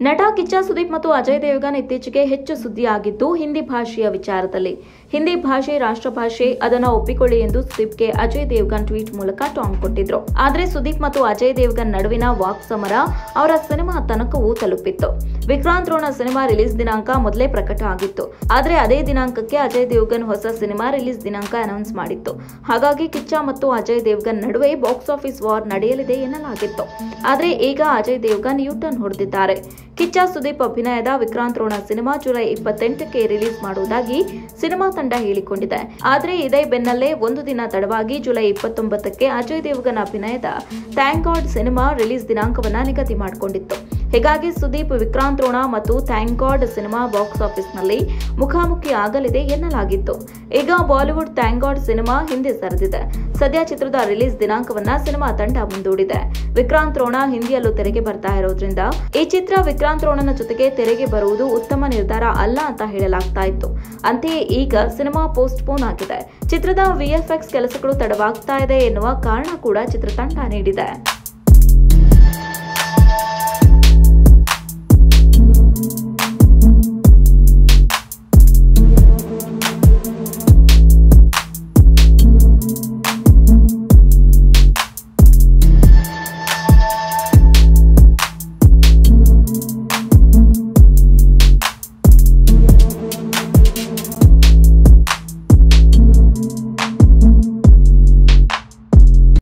ನಟ ಕಿಚ್ಚ ಸುದೀಪ್ ಮತ್ತು ಅಜಯ್ ದೇವಗನ್ ಇತ್ತೀಚೆಗೆ ಹೆಚ್ಚು ಸುದ್ದಿಯಾಗಿದ್ದು ಹಿಂದಿ ಭಾಷೆಯ ವಿಚಾರದಲ್ಲಿ ಹಿಂದಿ ಭಾಷೆ ರಾಷ್ಟ್ರ ಭಾಷೆ ಅದನ್ನ ಒಪ್ಪಿಕೊಳ್ಳಿ ಎಂದು ಸುದೀಪ್ಗೆ ಅಜಯ್ ದೇವಗನ್ ಟ್ವೀಟ್ ಮೂಲಕ ಟಾಂಗ್ ಕೊಟ್ಟಿದ್ರು ಆದ್ರೆ ಸುದೀಪ್ ಮತ್ತು ಅಜಯ್ ದೇವಗನ್ ನಡುವಿನ ವಾಕ್ ಸಮರ ಅವರ ಸಿನಿಮಾ ತನಕವೂ ತಲುಪಿತ್ತು ವಿಕ್ರಾಂತ್ ರೋಣ ಸಿನಿಮಾ ರಿಲೀಸ್ ದಿನಾಂಕ ಮೊದಲೇ ಪ್ರಕಟ ಆಗಿತ್ತು ಆದ್ರೆ ಅದೇ ದಿನಾಂಕಕ್ಕೆ ಅಜಯ್ ದೇವಗನ್ ಹೊಸ ಸಿನಿಮಾ ರಿಲೀಸ್ ದಿನಾಂಕ ಅನೌನ್ಸ್ ಮಾಡಿತ್ತು ಹಾಗಾಗಿ ಕಿಚ್ಚ ಮತ್ತು ಅಜಯ್ ದೇವಗನ್ ನಡುವೆ ಬಾಕ್ಸ್ ಆಫೀಸ್ ವಾರ್ ನಡೆಯಲಿದೆ ಎನ್ನಲಾಗಿತ್ತು ಆದ್ರೆ ಈಗ ಅಜಯ್ ದೇವಗನ್ ಯೂಟರ್ನ್ ಹೊಡೆದಿದ್ದಾರೆ ಕಿಚ್ಚ ಸುದೀಪ್ ಅಭಿನಯದ ವಿಕ್ರಾಂತ್ ರೋಣ ಸಿನಿಮಾ ಜುಲೈ ಇಪ್ಪತ್ತೆಂಟಕ್ಕೆ ರಿಲೀಸ್ ಮಾಡುವುದಾಗಿ ಸಿನಿಮಾ ತಂಡ ಹೇಳಿಕೊಂಡಿದೆ ಆದ್ರೆ ಇದೇ ಬೆನ್ನಲ್ಲೇ ಒಂದು ದಿನ ತಡವಾಗಿ ಜುಲೈ ಇಪ್ಪತ್ತೊಂಬತ್ತಕ್ಕೆ ಅಜಯ್ ದೇವಗನ್ ಅಭಿನಯದ ಥ್ಯಾಂಕ್ ಗಾಡ್ ಸಿನಿಮಾ ರಿಲೀಸ್ ದಿನಾಂಕವನ್ನ ನಿಗದಿ ಮಾಡಿಕೊಂಡಿತ್ತು ಹೀಗಾಗಿ ಸುದೀಪ್ ವಿಕ್ರಾಂತ್ ರೋಣ ಮತ್ತು ಥ್ಯಾಂಕ್ ಗಾಡ್ ಸಿನಿಮಾ ಬಾಕ್ಸ್ ಆಫೀಸ್ನಲ್ಲಿ ಮುಖಾಮುಖಿ ಆಗಲಿದೆ ಎನ್ನಲಾಗಿತ್ತು ಈಗ ಬಾಲಿವುಡ್ ಥ್ಯಾಂಕ್ ಗಾಡ್ ಸಿನಿಮಾ ಹಿಂದೆ ಸರಿದಿದೆ ಸದ್ಯ ಚಿತ್ರದ ರಿಲೀಸ್ ದಿನಾಂಕವನ್ನ ಸಿನಿಮಾ ತಂಡ ಮುಂದೂಡಿದೆ ವಿಕ್ರಾಂತ್ ರೋಣ ಹಿಂದಿಯಲ್ಲೂ ತೆರೆಗೆ ಬರ್ತಾ ಇರೋದ್ರಿಂದ ಈ ಚಿತ್ರ ವಿಕ್ರಾಂತ್ ರೋಣನ ಜೊತೆಗೆ ತೆರೆಗೆ ಬರುವುದು ಉತ್ತಮ ನಿರ್ಧಾರ ಅಲ್ಲ ಅಂತ ಹೇಳಲಾಗ್ತಾ ಇತ್ತು ಅಂತೆಯೇ ಈಗ ಸಿನಿಮಾ ಪೋಸ್ಟ್ ಪೋನ್ ಆಗಿದೆ ಚಿತ್ರದ ವಿಎಫ್ಎಕ್ಸ್ ಕೆಲಸಗಳು ತಡವಾಗ್ತಾ ಇದೆ ಎನ್ನುವ ಕಾರಣ ಕೂಡ ಚಿತ್ರತಂಡ ನೀಡಿದೆ